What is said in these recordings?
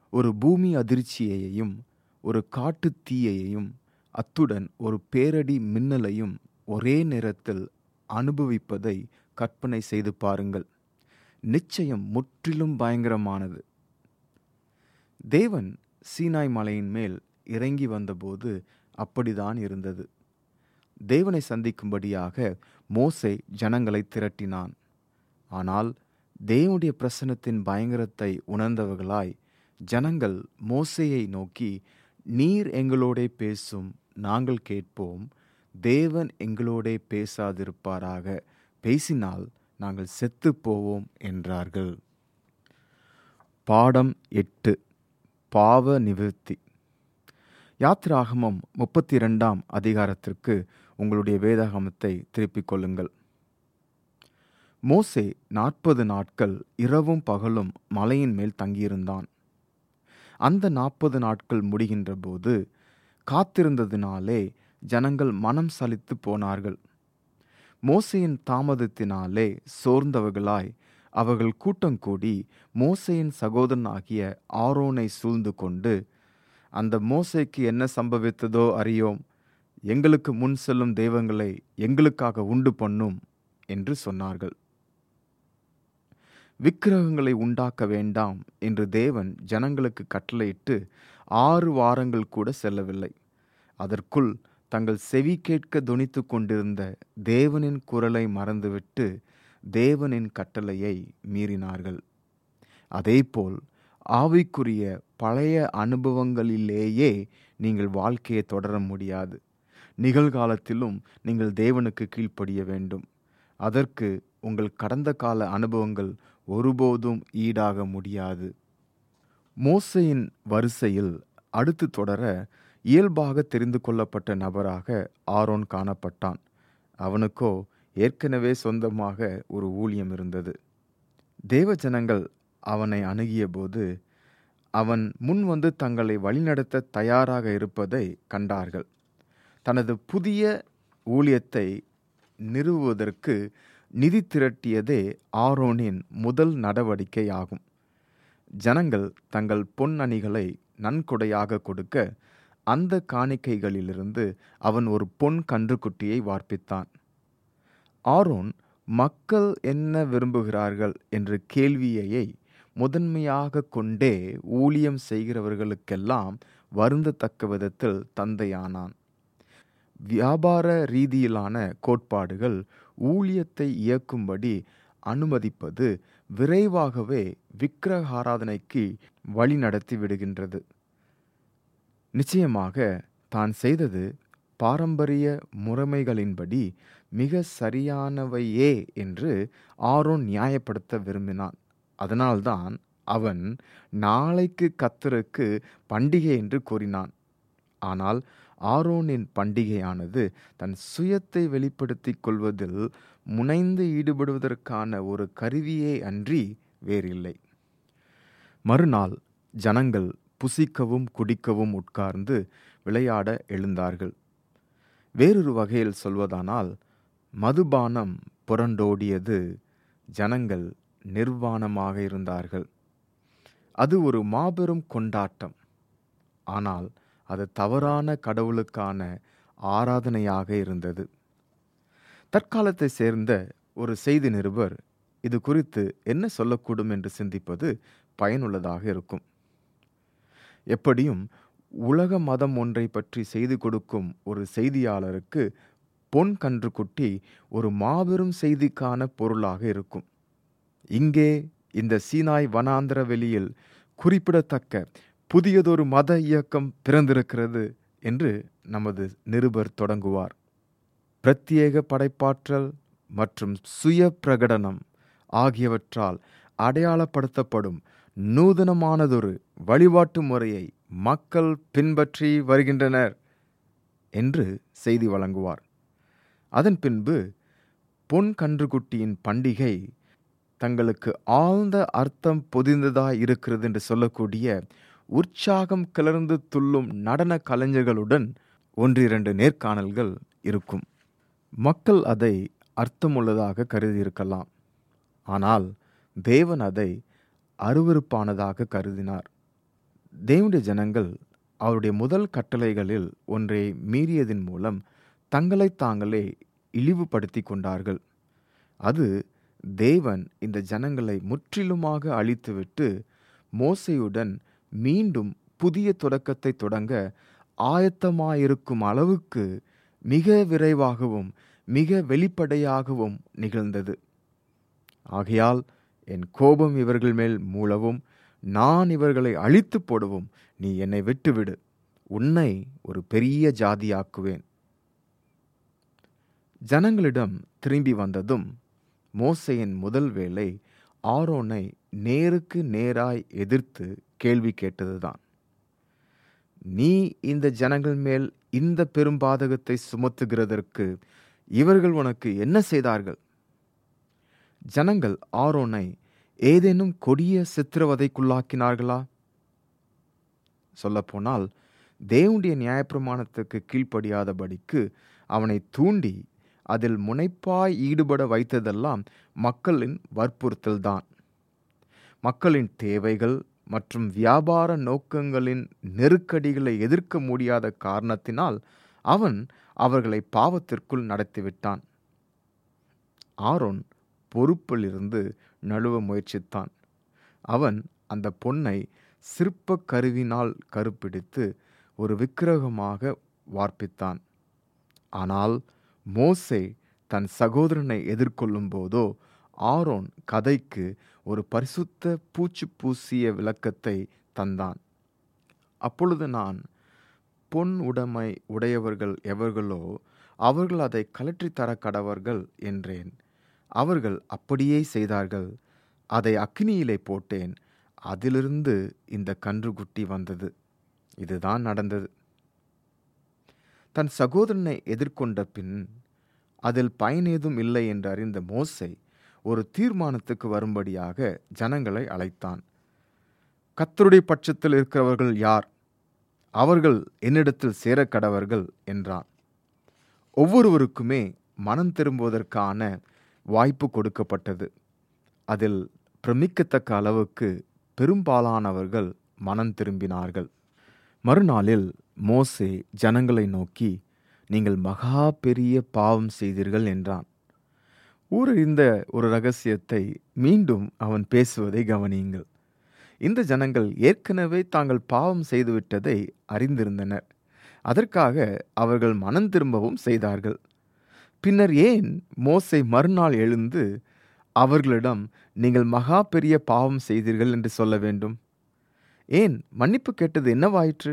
ஒரு பூமி அதிர்ச்சியையும் ஒரு காட்டுத் தீயையும் அத்துடன் ஒரு பேரடி மின்னலையும் ஒரே நேரத்தில் அனுபவிப்பதை கற்பனை செய்து பாருங்கள் நிச்சயம் முற்றிலும் பயங்கரமானது தேவன் சீனாய் மலையின் மேல் இறங்கி வந்தபோது அப்படிதான் இருந்தது தேவனை சந்திக்கும்படியாக மோசே ஜனங்களை திரட்டினான் ஆனால் தேவனுடைய பிரசனத்தின் பயங்கரத்தை உணர்ந்தவர்களாய் ஜனங்கள் மோசேயை நோக்கி நீர் எங்களோடே பேசும் நாங்கள் கேட்போம் தேவன் எங்களோடே பேசாதிருப்பாராக பேசினால் நாங்கள் செத்து போவோம் என்றார்கள் பாடம் எட்டு பாவ நிவர்த்தி யாத்ராகமம் முப்பத்தி இரண்டாம் அதிகாரத்திற்கு உங்களுடைய வேதாகமத்தை திருப்பிக் கொள்ளுங்கள் மோசே நாற்பது நாட்கள் இரவும் பகலும் மலையின் மேல் தங்கியிருந்தான் அந்த நாற்பது நாட்கள் முடிகின்ற போது காத்திருந்ததினாலே ஜனங்கள் மனம் சலித்து போனார்கள் மோசையின் தாமதத்தினாலே சோர்ந்தவர்களாய் அவர்கள் கூட்டம் கூடி மோசையின் சகோதரனாகிய ஆரோனை சூழ்ந்து கொண்டு அந்த மோசைக்கு என்ன சம்பவித்ததோ அறியோம் எங்களுக்கு முன் செல்லும் தெய்வங்களை எங்களுக்காக உண்டு பண்ணும் என்று சொன்னார்கள் விக்கிரகங்களை உண்டாக்க வேண்டாம் என்று தேவன் ஜனங்களுக்கு கட்டளையிட்டு ஆறு வாரங்கள் கூட செல்லவில்லை அதற்குள் தங்கள் செவி கேட்க துணித்து கொண்டிருந்த தேவனின் குரலை மறந்துவிட்டு தேவனின் கட்டளையை மீறினார்கள் அதேபோல் ஆவிக்குரிய பழைய அனுபவங்களிலேயே நீங்கள் வாழ்க்கையை தொடர முடியாது நிகழ்காலத்திலும் நீங்கள் தேவனுக்கு கீழ்ப்படிய வேண்டும் அதற்கு உங்கள் கடந்த கால அனுபவங்கள் ஒருபோதும் ஈடாக முடியாது மோசையின் வரிசையில் அடுத்து தொடர இயல்பாக தெரிந்து கொள்ளப்பட்ட நபராக ஆரோன் காணப்பட்டான் அவனுக்கோ ஏற்கனவே சொந்தமாக ஒரு ஊழியம் இருந்தது தேவ ஜனங்கள் அவனை அணுகிய போது அவன் முன் வந்து தங்களை வழிநடத்த தயாராக இருப்பதை கண்டார்கள் தனது புதிய ஊழியத்தை நிறுவுவதற்கு நிதி திரட்டியதே ஆரோனின் முதல் நடவடிக்கை ஆகும் ஜனங்கள் தங்கள் பொன் அணிகளை நன்கொடையாக கொடுக்க அந்த காணிக்கைகளிலிருந்து அவன் ஒரு பொன் கன்றுக்குட்டியை வார்ப்பித்தான் ஆரோன் மக்கள் என்ன விரும்புகிறார்கள் என்ற கேள்வியையை முதன்மையாக கொண்டே ஊழியம் செய்கிறவர்களுக்கெல்லாம் வருந்தத்தக்க விதத்தில் தந்தையானான் வியாபார ரீதியிலான கோட்பாடுகள் ஊழியத்தை இயக்கும்படி அனுமதிப்பது விரைவாகவே விக்கிரகாராதனைக்கு வழிநடத்தி விடுகின்றது நிச்சயமாக தான் செய்தது பாரம்பரிய முறைமைகளின்படி மிக சரியானவையே என்று ஆரோன் நியாயப்படுத்த விரும்பினான் அதனால்தான் அவன் நாளைக்கு கத்தருக்கு பண்டிகை என்று கூறினான் ஆனால் ஆரோனின் பண்டிகையானது தன் சுயத்தை வெளிப்படுத்திக் கொள்வதில் முனைந்து ஈடுபடுவதற்கான ஒரு கருவியே அன்றி வேறில்லை மறுநாள் ஜனங்கள் புசிக்கவும் குடிக்கவும் உட்கார்ந்து விளையாட எழுந்தார்கள் வேறொரு வகையில் சொல்வதானால் மதுபானம் புரண்டோடியது ஜனங்கள் நிர்வாணமாக இருந்தார்கள் அது ஒரு மாபெரும் கொண்டாட்டம் ஆனால் அது தவறான கடவுளுக்கான ஆராதனையாக இருந்தது தற்காலத்தை சேர்ந்த ஒரு செய்தி நிருபர் இது குறித்து என்ன சொல்லக்கூடும் என்று சிந்திப்பது பயனுள்ளதாக இருக்கும் எப்படியும் உலக மதம் ஒன்றை பற்றி செய்தி கொடுக்கும் ஒரு செய்தியாளருக்கு பொன் கன்றுக்குட்டி ஒரு மாபெரும் செய்திக்கான பொருளாக இருக்கும் இங்கே இந்த சீனாய் வனாந்திர வெளியில் குறிப்பிடத்தக்க புதியதொரு மத இயக்கம் பிறந்திருக்கிறது என்று நமது நிருபர் தொடங்குவார் பிரத்யேக படைப்பாற்றல் மற்றும் சுய பிரகடனம் ஆகியவற்றால் அடையாளப்படுத்தப்படும் நூதனமானதொரு வழிபாட்டு முறையை மக்கள் பின்பற்றி வருகின்றனர் என்று செய்தி வழங்குவார் அதன் பின்பு பொன் கன்றுக்குட்டியின் பண்டிகை தங்களுக்கு ஆழ்ந்த அர்த்தம் பொதிந்ததாய் இருக்கிறது என்று சொல்லக்கூடிய உற்சாகம் கிளர்ந்து துள்ளும் நடன கலைஞர்களுடன் ஒன்றிரண்டு நேர்காணல்கள் இருக்கும் மக்கள் அதை அர்த்தமுள்ளதாக கருதியிருக்கலாம் ஆனால் தேவன் அதை அருவருப்பானதாக கருதினார் தேவனுடைய ஜனங்கள் அவருடைய முதல் கட்டளைகளில் ஒன்றை மீறியதின் மூலம் தங்களை தாங்களே இழிவுபடுத்தி கொண்டார்கள் அது தேவன் இந்த ஜனங்களை முற்றிலுமாக அழித்துவிட்டு மோசையுடன் மீண்டும் புதிய தொடக்கத்தை தொடங்க ஆயத்தமாயிருக்கும் அளவுக்கு மிக விரைவாகவும் மிக வெளிப்படையாகவும் நிகழ்ந்தது ஆகையால் என் கோபம் இவர்கள் மேல் மூளவும் நான் இவர்களை அழித்து போடவும் நீ என்னை விட்டுவிடு உன்னை ஒரு பெரிய ஜாதியாக்குவேன் ஜனங்களிடம் திரும்பி வந்ததும் மோசையின் முதல் வேலை ஆரோனை நேருக்கு நேராய் எதிர்த்து கேள்வி கேட்டதுதான் நீ இந்த ஜனங்கள் மேல் இந்த பெரும்பாதகத்தை சுமத்துகிறதற்கு இவர்கள் உனக்கு என்ன செய்தார்கள் ஜனங்கள் ஆரோனை ஏதேனும் கொடிய சித்திரவதைக்குள்ளாக்கினார்களா சொல்லப்போனால் தேவனுடைய நியாயப்பிரமாணத்துக்கு கீழ்ப்படியாதபடிக்கு அவனை தூண்டி அதில் முனைப்பாய் ஈடுபட வைத்ததெல்லாம் மக்களின் வற்புறுத்தல்தான் மக்களின் தேவைகள் மற்றும் வியாபார நோக்கங்களின் நெருக்கடிகளை எதிர்க்க முடியாத காரணத்தினால் அவன் அவர்களை பாவத்திற்குள் நடத்திவிட்டான் ஆரோன் பொறுப்பிலிருந்து நழுவ முயற்சித்தான் அவன் அந்த பொன்னை சிற்ப கருவினால் கருப்பிடித்து ஒரு விக்கிரகமாக வார்ப்பித்தான் ஆனால் மோசே தன் சகோதரனை எதிர்கொள்ளும் போதோ ஆரோன் கதைக்கு ஒரு பரிசுத்த பூச்சு பூசிய விளக்கத்தை தந்தான் அப்பொழுது நான் பொன் உடைமை உடையவர்கள் எவர்களோ அவர்கள் அதை கலற்றித் தர கடவர்கள் என்றேன் அவர்கள் அப்படியே செய்தார்கள் அதை அக்னியிலே போட்டேன் அதிலிருந்து இந்த கன்றுக்குட்டி வந்தது இதுதான் நடந்தது தன் சகோதரனை எதிர்கொண்ட பின் அதில் பயனேதும் இல்லை என்று அறிந்த மோசை ஒரு தீர்மானத்துக்கு வரும்படியாக ஜனங்களை அழைத்தான் கத்தருடைய பட்சத்தில் இருக்கிறவர்கள் யார் அவர்கள் என்னிடத்தில் சேரக்கடவர்கள் என்றான் ஒவ்வொருவருக்குமே மனம் திரும்புவதற்கான வாய்ப்பு கொடுக்கப்பட்டது அதில் பிரமிக்கத்தக்க அளவுக்கு பெரும்பாலானவர்கள் மனம் திரும்பினார்கள் மறுநாளில் மோசே ஜனங்களை நோக்கி நீங்கள் மகா பெரிய பாவம் செய்தீர்கள் என்றான் ஊரறிந்த ஒரு ரகசியத்தை மீண்டும் அவன் பேசுவதை கவனியுங்கள் இந்த ஜனங்கள் ஏற்கனவே தாங்கள் பாவம் செய்துவிட்டதை அறிந்திருந்தனர் அதற்காக அவர்கள் மனம் திரும்பவும் செய்தார்கள் பின்னர் ஏன் மோசை மறுநாள் எழுந்து அவர்களிடம் நீங்கள் மகா பெரிய பாவம் செய்தீர்கள் என்று சொல்ல வேண்டும் ஏன் மன்னிப்பு கேட்டது என்னவாயிற்று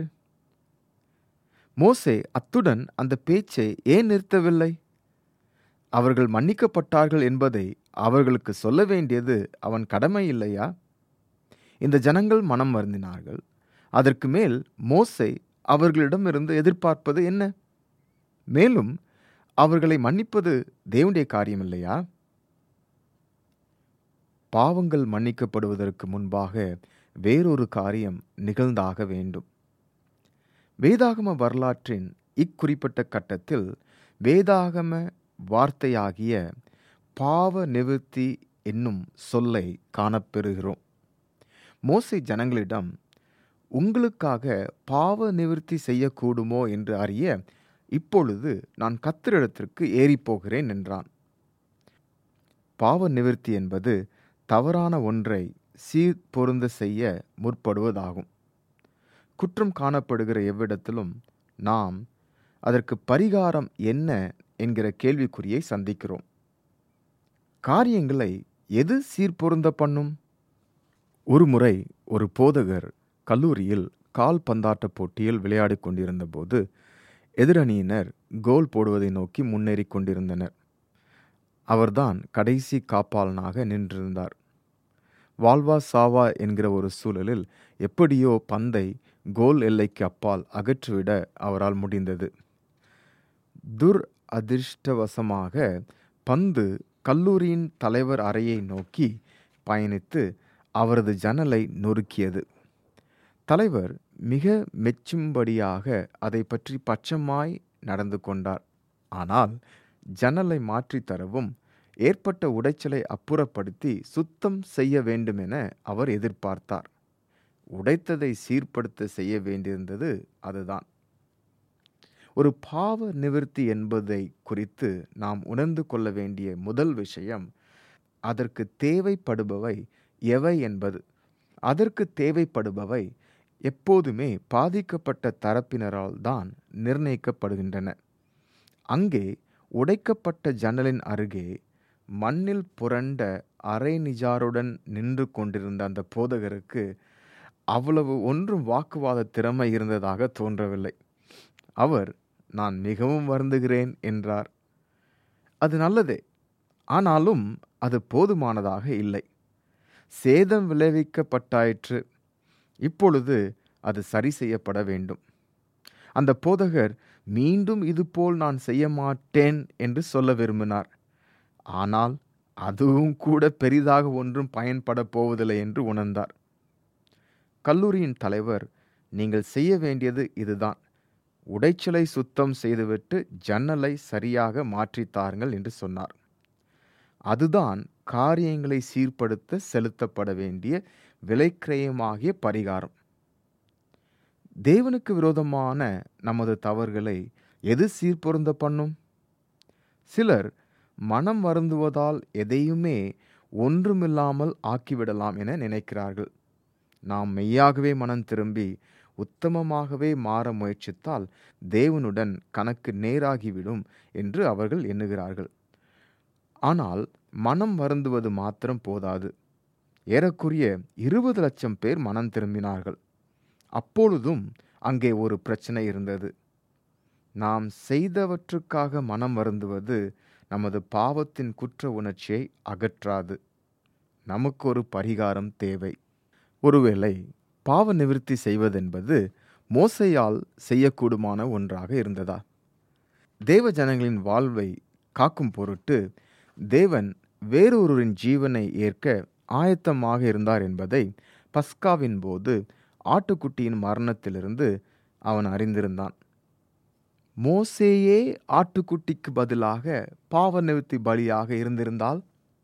மோசே அத்துடன் அந்த பேச்சை ஏன் நிறுத்தவில்லை அவர்கள் மன்னிக்கப்பட்டார்கள் என்பதை அவர்களுக்கு சொல்ல வேண்டியது அவன் கடமை இல்லையா இந்த ஜனங்கள் மனம் வருந்தினார்கள் அதற்கு மேல் மோசை அவர்களிடமிருந்து எதிர்பார்ப்பது என்ன மேலும் அவர்களை மன்னிப்பது தேவனுடைய காரியம் இல்லையா பாவங்கள் மன்னிக்கப்படுவதற்கு முன்பாக வேறொரு காரியம் நிகழ்ந்தாக வேண்டும் வேதாகம வரலாற்றின் இக்குறிப்பிட்ட கட்டத்தில் வேதாகம வார்த்தையாகிய பாவ நிவர்த்தி என்னும் சொல்லை காணப்பெறுகிறோம் மோசை ஜனங்களிடம் உங்களுக்காக பாவ நிவர்த்தி செய்யக்கூடுமோ என்று அறிய இப்பொழுது நான் கத்திரிடத்திற்கு ஏறிப்போகிறேன் என்றான் பாவ நிவர்த்தி என்பது தவறான ஒன்றை சீர் பொருந்த செய்ய முற்படுவதாகும் குற்றம் காணப்படுகிற எவ்விடத்திலும் நாம் அதற்கு பரிகாரம் என்ன என்கிற கேள்விக்குறியை சந்திக்கிறோம் காரியங்களை எது சீர்பொருந்த பண்ணும் ஒரு முறை ஒரு போதகர் கல்லூரியில் கால் பந்தாட்ட போட்டியில் விளையாடிக் கொண்டிருந்த போது எதிரணியினர் கோல் போடுவதை நோக்கி முன்னேறி கொண்டிருந்தனர் அவர்தான் கடைசி காப்பாளனாக நின்றிருந்தார் வால்வா சாவா என்கிற ஒரு சூழலில் எப்படியோ பந்தை கோல் எல்லைக்கு அப்பால் அகற்றிவிட அவரால் முடிந்தது துர் அதிர்ஷ்டவசமாக பந்து கல்லூரியின் தலைவர் அறையை நோக்கி பயணித்து அவரது ஜன்னலை நொறுக்கியது தலைவர் மிக மெச்சும்படியாக அதை பற்றி பட்சமாய் நடந்து கொண்டார் ஆனால் ஜன்னலை மாற்றித் தரவும் ஏற்பட்ட உடைச்சலை அப்புறப்படுத்தி சுத்தம் செய்ய வேண்டுமென அவர் எதிர்பார்த்தார் உடைத்ததை சீர்படுத்த செய்ய வேண்டியிருந்தது அதுதான் ஒரு பாவ நிவர்த்தி என்பதை குறித்து நாம் உணர்ந்து கொள்ள வேண்டிய முதல் விஷயம் அதற்கு தேவைப்படுபவை எவை என்பது அதற்கு தேவைப்படுபவை எப்போதுமே பாதிக்கப்பட்ட தரப்பினரால் தான் நிர்ணயிக்கப்படுகின்றன அங்கே உடைக்கப்பட்ட ஜன்னலின் அருகே மண்ணில் புரண்ட அரை நிஜாருடன் நின்று கொண்டிருந்த அந்த போதகருக்கு அவ்வளவு ஒன்றும் வாக்குவாத திறமை இருந்ததாக தோன்றவில்லை அவர் நான் மிகவும் வருந்துகிறேன் என்றார் அது நல்லதே ஆனாலும் அது போதுமானதாக இல்லை சேதம் விளைவிக்கப்பட்டாயிற்று இப்பொழுது அது சரி செய்யப்பட வேண்டும் அந்த போதகர் மீண்டும் இதுபோல் நான் செய்ய மாட்டேன் என்று சொல்ல விரும்பினார் ஆனால் அதுவும் கூட பெரிதாக ஒன்றும் பயன்பட போவதில்லை என்று உணர்ந்தார் கல்லூரியின் தலைவர் நீங்கள் செய்ய வேண்டியது இதுதான் உடைச்சலை சுத்தம் செய்துவிட்டு ஜன்னலை சரியாக மாற்றித்தாருங்கள் என்று சொன்னார் அதுதான் காரியங்களை சீர்படுத்த செலுத்தப்பட வேண்டிய விலைக்கிரயமாகிய பரிகாரம் தேவனுக்கு விரோதமான நமது தவறுகளை எது சீர்பொருந்த பண்ணும் சிலர் மனம் வருந்துவதால் எதையுமே ஒன்றுமில்லாமல் ஆக்கிவிடலாம் என நினைக்கிறார்கள் நாம் மெய்யாகவே மனம் திரும்பி உத்தமமாகவே மாற முயற்சித்தால் தேவனுடன் கணக்கு நேராகிவிடும் என்று அவர்கள் எண்ணுகிறார்கள் ஆனால் மனம் வருந்துவது மாத்திரம் போதாது ஏறக்குறைய இருபது லட்சம் பேர் மனம் திரும்பினார்கள் அப்பொழுதும் அங்கே ஒரு பிரச்சனை இருந்தது நாம் செய்தவற்றுக்காக மனம் வருந்துவது நமது பாவத்தின் குற்ற உணர்ச்சியை அகற்றாது நமக்கு ஒரு பரிகாரம் தேவை ஒருவேளை பாவ நிவிருத்தி செய்வதென்பது மோசையால் செய்யக்கூடுமான ஒன்றாக இருந்ததா தேவ ஜனங்களின் வாழ்வை காக்கும் பொருட்டு தேவன் வேறொருவரின் ஜீவனை ஏற்க ஆயத்தமாக இருந்தார் என்பதை பஸ்காவின் போது ஆட்டுக்குட்டியின் மரணத்திலிருந்து அவன் அறிந்திருந்தான் மோசேயே ஆட்டுக்குட்டிக்கு பதிலாக பாவ நிவர்த்தி பலியாக இருந்திருந்தால்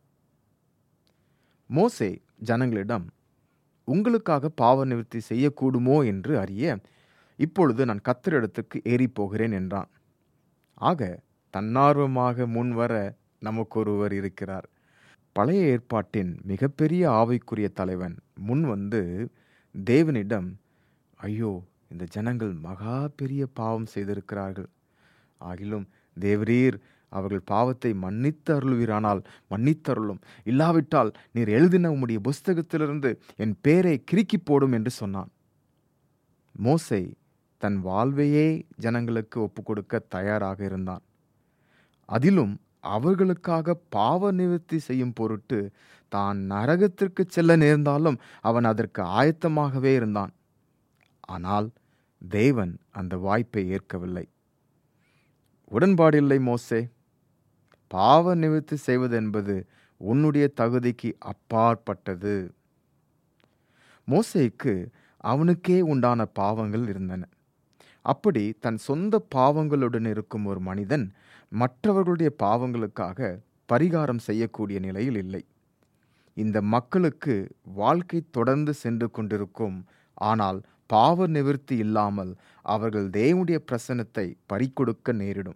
மோசே ஜனங்களிடம் உங்களுக்காக பாவ நிவர்த்தி செய்யக்கூடுமோ என்று அறிய இப்பொழுது நான் கத்திரிடத்துக்கு ஏறி போகிறேன் என்றான் ஆக தன்னார்வமாக முன்வர நமக்கு ஒருவர் இருக்கிறார் பழைய ஏற்பாட்டின் மிகப்பெரிய ஆவைக்குரிய தலைவன் முன் வந்து தேவனிடம் ஐயோ இந்த ஜனங்கள் மகா பெரிய பாவம் செய்திருக்கிறார்கள் ஆகிலும் தேவரீர் அவர்கள் பாவத்தை மன்னித்து அருள்வீரானால் மன்னித்தருளும் இல்லாவிட்டால் நீர் எழுதின உம்முடைய புஸ்தகத்திலிருந்து என் பேரை கிறுக்கி போடும் என்று சொன்னான் மோசை தன் வாழ்வையே ஜனங்களுக்கு ஒப்புக்கொடுக்க தயாராக இருந்தான் அதிலும் அவர்களுக்காக பாவ நிவர்த்தி செய்யும் பொருட்டு தான் நரகத்திற்கு செல்ல நேர்ந்தாலும் அவன் அதற்கு ஆயத்தமாகவே இருந்தான் ஆனால் தேவன் அந்த வாய்ப்பை ஏற்கவில்லை உடன்பாடில்லை மோசே பாவ நிவர்த்தி செய்வதென்பது உன்னுடைய தகுதிக்கு அப்பாற்பட்டது மோசேக்கு அவனுக்கே உண்டான பாவங்கள் இருந்தன அப்படி தன் சொந்த பாவங்களுடன் இருக்கும் ஒரு மனிதன் மற்றவர்களுடைய பாவங்களுக்காக பரிகாரம் செய்யக்கூடிய நிலையில் இல்லை இந்த மக்களுக்கு வாழ்க்கை தொடர்ந்து சென்று கொண்டிருக்கும் ஆனால் பாவ நிவர்த்தி இல்லாமல் அவர்கள் தேவனுடைய பிரசனத்தை பறிக்கொடுக்க நேரிடும்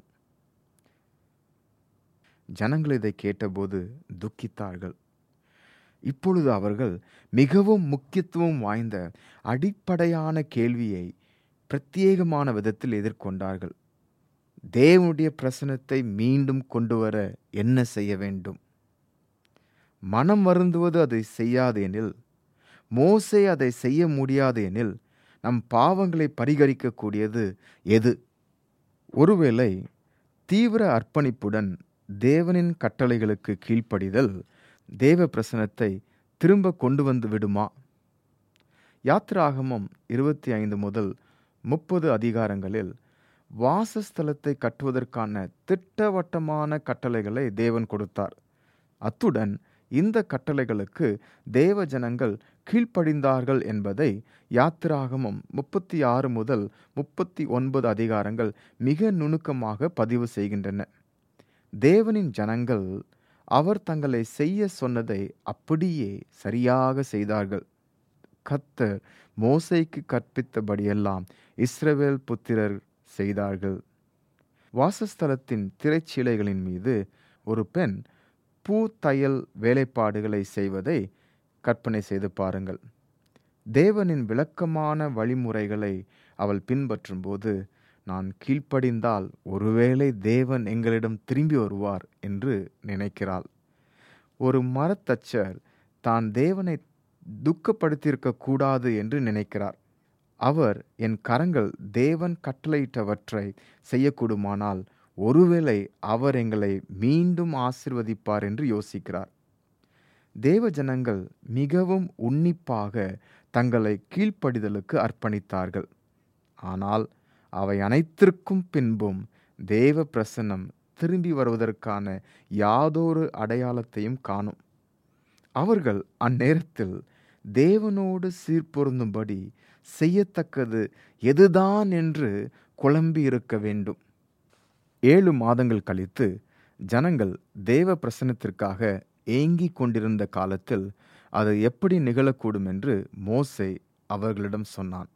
ஜனங்கள் இதை கேட்டபோது துக்கித்தார்கள் இப்பொழுது அவர்கள் மிகவும் முக்கியத்துவம் வாய்ந்த அடிப்படையான கேள்வியை பிரத்யேகமான விதத்தில் எதிர்கொண்டார்கள் தேவனுடைய பிரசனத்தை மீண்டும் கொண்டு வர என்ன செய்ய வேண்டும் மனம் வருந்துவது அதை செய்யாது எனில் மோசே அதை செய்ய முடியாது எனில் நம் பாவங்களை பரிகரிக்கக்கூடியது எது ஒருவேளை தீவிர அர்ப்பணிப்புடன் தேவனின் கட்டளைகளுக்கு கீழ்ப்படிதல் தேவ பிரசனத்தை திரும்ப கொண்டு வந்து விடுமா யாத்ராகமம் இருபத்தி ஐந்து முதல் முப்பது அதிகாரங்களில் வாசஸ்தலத்தை கட்டுவதற்கான திட்டவட்டமான கட்டளைகளை தேவன் கொடுத்தார் அத்துடன் இந்த கட்டளைகளுக்கு தேவ ஜனங்கள் கீழ்ப்படிந்தார்கள் என்பதை யாத்திராகமம் முப்பத்தி ஆறு முதல் முப்பத்தி ஒன்பது அதிகாரங்கள் மிக நுணுக்கமாக பதிவு செய்கின்றன தேவனின் ஜனங்கள் அவர் தங்களை செய்ய சொன்னதை அப்படியே சரியாக செய்தார்கள் கத்தர் மோசைக்கு கற்பித்தபடியெல்லாம் இஸ்ரவேல் புத்திரர் செய்தார்கள் வாசஸ்தலத்தின் திரைச்சீலைகளின் மீது ஒரு பெண் பூ தையல் வேலைப்பாடுகளை செய்வதை கற்பனை செய்து பாருங்கள் தேவனின் விளக்கமான வழிமுறைகளை அவள் பின்பற்றும்போது நான் கீழ்ப்படிந்தால் ஒருவேளை தேவன் எங்களிடம் திரும்பி வருவார் என்று நினைக்கிறாள் ஒரு மரத்தச்சர் தான் தேவனை துக்கப்படுத்தியிருக்க கூடாது என்று நினைக்கிறார் அவர் என் கரங்கள் தேவன் கட்டளையிட்டவற்றை செய்யக்கூடுமானால் ஒருவேளை அவர் எங்களை மீண்டும் ஆசிர்வதிப்பார் என்று யோசிக்கிறார் தேவ ஜனங்கள் மிகவும் உன்னிப்பாக தங்களை கீழ்ப்படிதலுக்கு அர்ப்பணித்தார்கள் ஆனால் அவை அனைத்திற்கும் பின்பும் தேவ பிரசன்னம் திரும்பி வருவதற்கான யாதொரு அடையாளத்தையும் காணும் அவர்கள் அந்நேரத்தில் தேவனோடு சீர்பொருந்தும்படி செய்யத்தக்கது எதுதான் என்று குழம்பி இருக்க வேண்டும் ஏழு மாதங்கள் கழித்து ஜனங்கள் தேவ பிரசனத்திற்காக ஏங்கிக் கொண்டிருந்த காலத்தில் அது எப்படி நிகழக்கூடும் என்று மோசே அவர்களிடம் சொன்னான்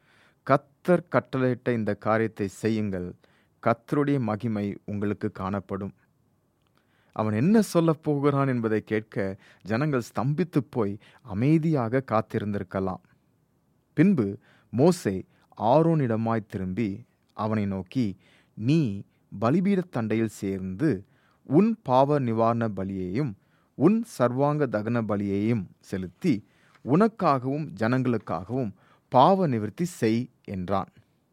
கத்தர் கட்டளையிட்ட இந்த காரியத்தை செய்யுங்கள் கத்தருடைய மகிமை உங்களுக்கு காணப்படும் அவன் என்ன சொல்லப் போகிறான் என்பதை கேட்க ஜனங்கள் ஸ்தம்பித்து போய் அமைதியாக காத்திருந்திருக்கலாம் பின்பு மோசே ஆரோனிடமாய் திரும்பி அவனை நோக்கி நீ பலிபீடத் தண்டையில் சேர்ந்து உன் பாவ நிவாரண பலியையும் உன் சர்வாங்க தகன பலியையும் செலுத்தி உனக்காகவும் ஜனங்களுக்காகவும் பாவ நிவர்த்தி செய் என்றான்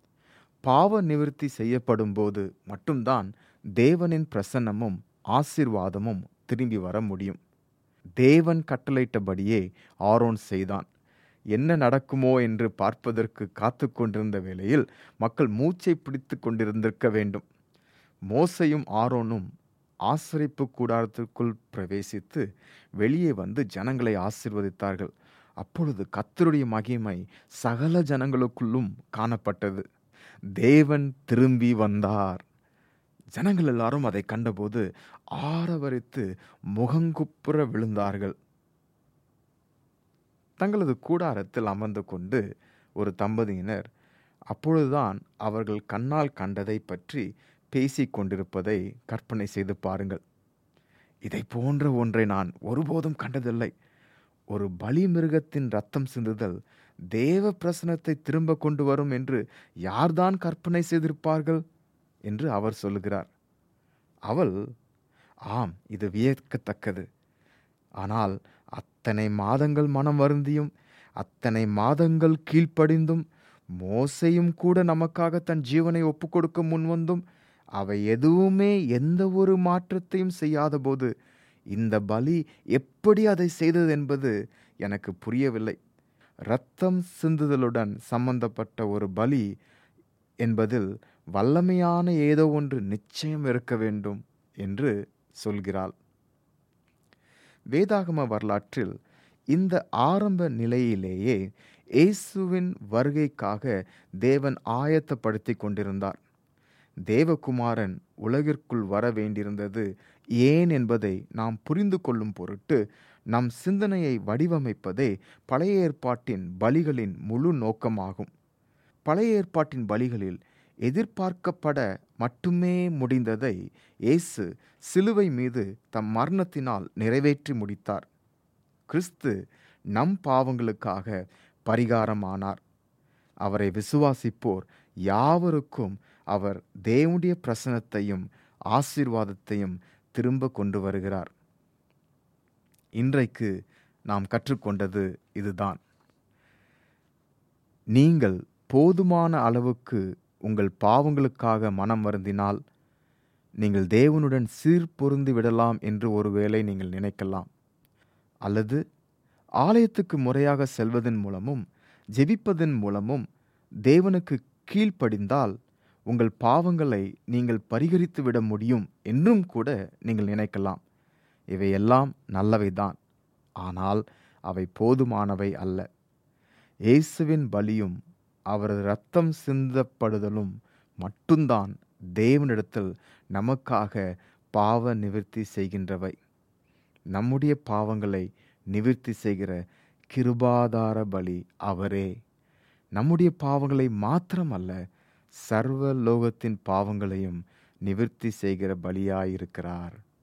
பாவ நிவர்த்தி செய்யப்படும் போது மட்டும்தான் தேவனின் பிரசன்னமும் ஆசிர்வாதமும் திரும்பி வர முடியும் தேவன் கட்டளையிட்டபடியே ஆரோன் செய்தான் என்ன நடக்குமோ என்று பார்ப்பதற்கு காத்து கொண்டிருந்த வேளையில் மக்கள் மூச்சை பிடித்து கொண்டிருந்திருக்க வேண்டும் மோசையும் ஆரோனும் ஆசரிப்பு கூடாரத்திற்குள் பிரவேசித்து வெளியே வந்து ஜனங்களை ஆசிர்வதித்தார்கள் அப்பொழுது கத்தருடைய மகிமை சகல ஜனங்களுக்குள்ளும் காணப்பட்டது தேவன் திரும்பி வந்தார் ஜனங்கள் எல்லாரும் அதை கண்டபோது ஆரவரித்து முகங்குப்புற விழுந்தார்கள் தங்களது கூடாரத்தில் அமர்ந்து கொண்டு ஒரு தம்பதியினர் அப்பொழுதுதான் அவர்கள் கண்ணால் கண்டதை பற்றி பேசிக் கொண்டிருப்பதை கற்பனை செய்து பாருங்கள் இதை போன்ற ஒன்றை நான் ஒருபோதும் கண்டதில்லை ஒரு பலி மிருகத்தின் ரத்தம் சிந்துதல் தேவ பிரசனத்தை திரும்ப கொண்டு வரும் என்று யார்தான் கற்பனை செய்திருப்பார்கள் என்று அவர் சொல்லுகிறார் அவள் ஆம் இது வியக்கத்தக்கது ஆனால் அத்தனை மாதங்கள் மனம் வருந்தியும் அத்தனை மாதங்கள் கீழ்ப்படிந்தும் மோசையும் கூட நமக்காக தன் ஜீவனை ஒப்புக்கொடுக்க முன்வந்தும் அவை எதுவுமே எந்த ஒரு மாற்றத்தையும் செய்யாதபோது இந்த பலி எப்படி அதை செய்தது என்பது எனக்கு புரியவில்லை இரத்தம் சிந்துதலுடன் சம்பந்தப்பட்ட ஒரு பலி என்பதில் வல்லமையான ஏதோ ஒன்று நிச்சயம் இருக்க வேண்டும் என்று சொல்கிறாள் வேதாகம வரலாற்றில் இந்த ஆரம்ப நிலையிலேயே இயேசுவின் வருகைக்காக தேவன் ஆயத்தப்படுத்தி கொண்டிருந்தார் தேவகுமாரன் உலகிற்குள் வர வேண்டியிருந்தது ஏன் என்பதை நாம் புரிந்து கொள்ளும் பொருட்டு நம் சிந்தனையை வடிவமைப்பதே பழைய ஏற்பாட்டின் பலிகளின் முழு நோக்கமாகும் பழைய ஏற்பாட்டின் பலிகளில் எதிர்பார்க்கப்பட மட்டுமே முடிந்ததை இயேசு சிலுவை மீது தம் மரணத்தினால் நிறைவேற்றி முடித்தார் கிறிஸ்து நம் பாவங்களுக்காக பரிகாரமானார் அவரை விசுவாசிப்போர் யாவருக்கும் அவர் தேவனுடைய பிரசனத்தையும் ஆசீர்வாதத்தையும் திரும்ப கொண்டு வருகிறார் இன்றைக்கு நாம் கற்றுக்கொண்டது இதுதான் நீங்கள் போதுமான அளவுக்கு உங்கள் பாவங்களுக்காக மனம் வருந்தினால் நீங்கள் தேவனுடன் சீர்பொருந்தி விடலாம் என்று ஒருவேளை நீங்கள் நினைக்கலாம் அல்லது ஆலயத்துக்கு முறையாக செல்வதன் மூலமும் ஜெபிப்பதன் மூலமும் தேவனுக்கு கீழ்ப்படிந்தால் உங்கள் பாவங்களை நீங்கள் பரிகரித்து விட முடியும் என்றும் கூட நீங்கள் நினைக்கலாம் இவையெல்லாம் நல்லவைதான் ஆனால் அவை போதுமானவை அல்ல இயேசுவின் பலியும் அவரது இரத்தம் சிந்தப்படுதலும் மட்டும்தான் தேவனிடத்தில் நமக்காக பாவ நிவர்த்தி செய்கின்றவை நம்முடைய பாவங்களை நிவர்த்தி செய்கிற கிருபாதார பலி அவரே நம்முடைய பாவங்களை மாத்திரமல்ல சர்வ லோகத்தின் பாவங்களையும் நிவிர்த்தி செய்கிற பலியாயிருக்கிறார்